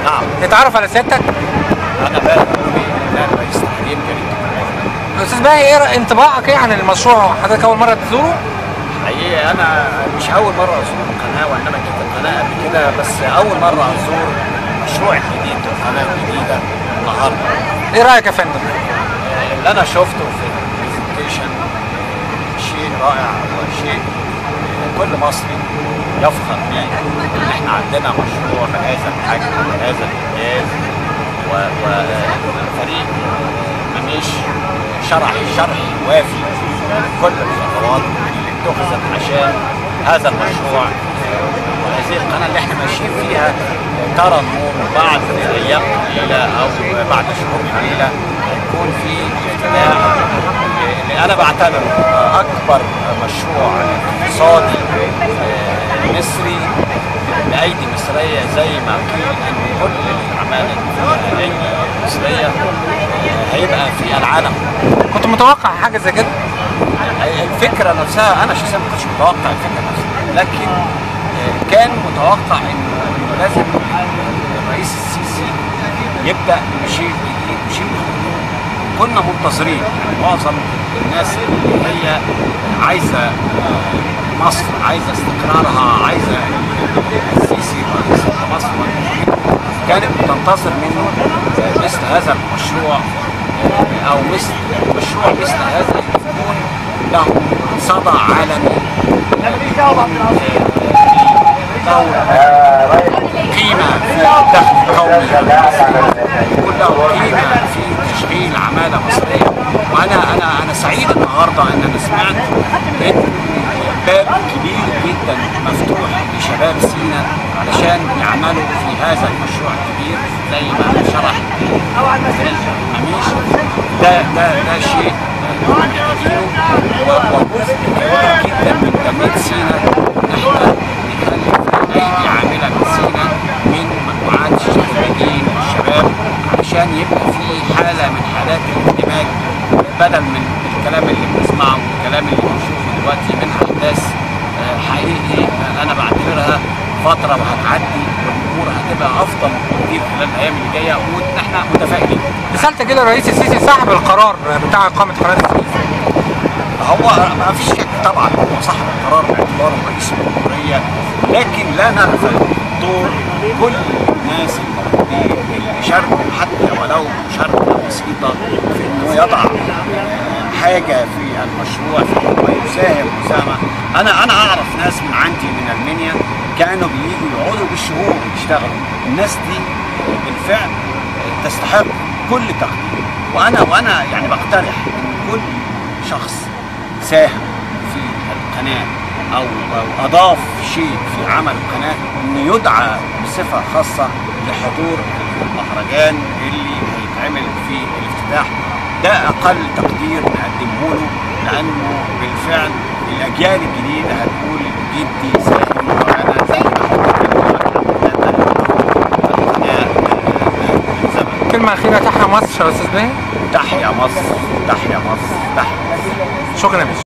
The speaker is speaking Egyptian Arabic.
نعم نتعرف على سيادتك انا بقى لا رئيس تحرير جريده الحياه استاذ باهي ايه رأي- انطباعك ايه عن المشروع حضرتك اول مره تزوره حقيقي انا مش اول مره ازور القناه وانما جيت القناه قبل كده بس اول مره ازور مشروع جديد القناه الجديده النهارده ايه رايك يا فندم اللي انا شفته في البرزنتيشن شيء رائع وشيء كل مصري يفخر به ان احنا عندنا مشروع بهذا الحجم وبهذا الانجاز وفريق منيش شرح شرح وافي كل الخطوات اللي اتخذت عشان هذا المشروع وهذه القناه اللي احنا ماشيين فيها ترى النور بعد ايام قليله او بعد شهور قليله هيكون في افتتاح اللي انا بعتبره اكبر مشروع اقتصادي آه، مصري بايدي مصريه زي ما قيل ان كل الاعمال الايدي المصريه آه، هيبقى في العالم كنت متوقع حاجه زي كده الفكره نفسها انا شخصيا ما كنتش متوقع الفكره نفسها لكن آه، كان متوقع انه إنه لازم الرئيس السيسي يبدا بشيء جديد بشيء مختلف. كنا منتظرين يعني معظم الناس اللي هي عايزه آه، مصر عايزه استقرارها عايزه السيسي رئيس مصر كانت بتنتظر منه آه، مثل هذا المشروع آه، او مثل مشروع مثل هذا يكون له صدى عالمي له قيمة في الدخل القومي يكون له قيمة في تشغيل عمالة مصرية وأنا أنا أنا سعيد النهاردة إن أنا سمعت إن باب كبير جدا مفتوح لشباب سينا علشان يعملوا في هذا المشروع الكبير زي ما شرح مميش ده ده ده شيء محتاجينه وجزء كبير جدا من تنمية سينا إن احنا نخلي ايدي عامله من سينا من مجموعات الشبابين والشباب عشان يبقى في حاله من حالات الاندماج بدل من الكلام اللي بنسمعه والكلام اللي بنشوفه دلوقتي من احداث آه، حقيقي آه، انا بعتبرها فتره وهتعدي والامور هتبقى افضل كتير خلال الايام اللي جايه واحنا متفائلين رسالتك كده الرئيس السيسي صاحب القرار بتاع اقامه قناه السويس هو ما فيش شك طبعا هو صاحب القرار باعتباره رئيس الجمهوريه لكن لا نغفل دور كل الناس الموجودين اللي شاركوا حتى ولو مشاركه بسيطه في انه يضع حاجه في المشروع في انه يساهم مساهمه انا انا اعرف ناس من عندي من المنيا كانوا بييجوا يقعدوا بالشهور يشتغلوا الناس دي بالفعل تستحق كل تقدير وانا وانا يعني بقترح ان كل شخص ساهم في القناه او او اضاف شيء في عمل القناه انه يدعى بصفه خاصه لحضور المهرجان اللي هيتعمل في الافتتاح ده اقل تقدير نقدمه له لانه بالفعل الاجيال الجديده هتقول جدي ساهم وانا زي ما كنت كلمه اخيره تحيا مصر يا استاذ باهي تحيا مصر تحيا مصر تحيا مصر شكرا يا باشا